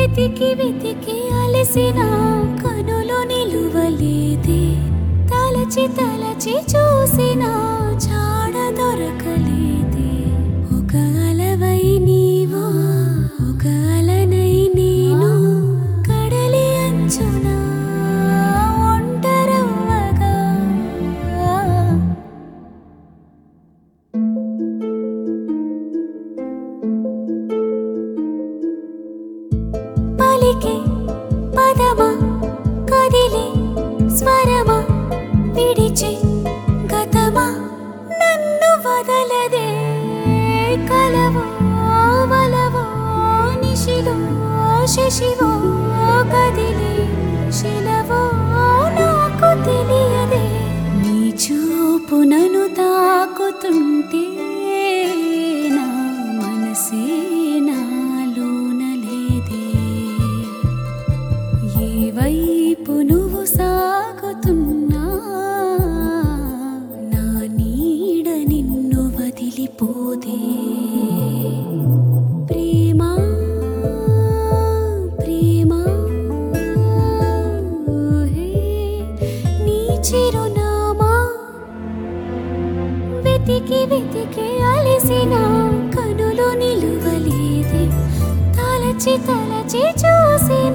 వెతికి వెతికి అలసిన కనులు నిలువలేదే తలచి తలచి చూసిన చాడ దొరకలేదే ఒక అలవై నీవు ఒక అలనై నేను కడలి అంచున ఒంటరవ్వగా పలికే పదమా కదిలే స్వరమా విడిచే గతమా నన్ను వదలదే కలవో వలవో నిశిలో శశివో కదిలే శిలవో నాకు తెలియదే నీ చూపు నన్ను తాకుతుంటే నా మనసే నాలోన లేదే ఏ వైపు నువ్వు సాగుతున్నా నా నీడ నిన్ను వదిలిపోదే ప్రేమ ప్రేమ హే, నీ చిరునామా వెతికి వెతికి అలసిన కనులు నిలువలేదే తలచి తలచి చూసి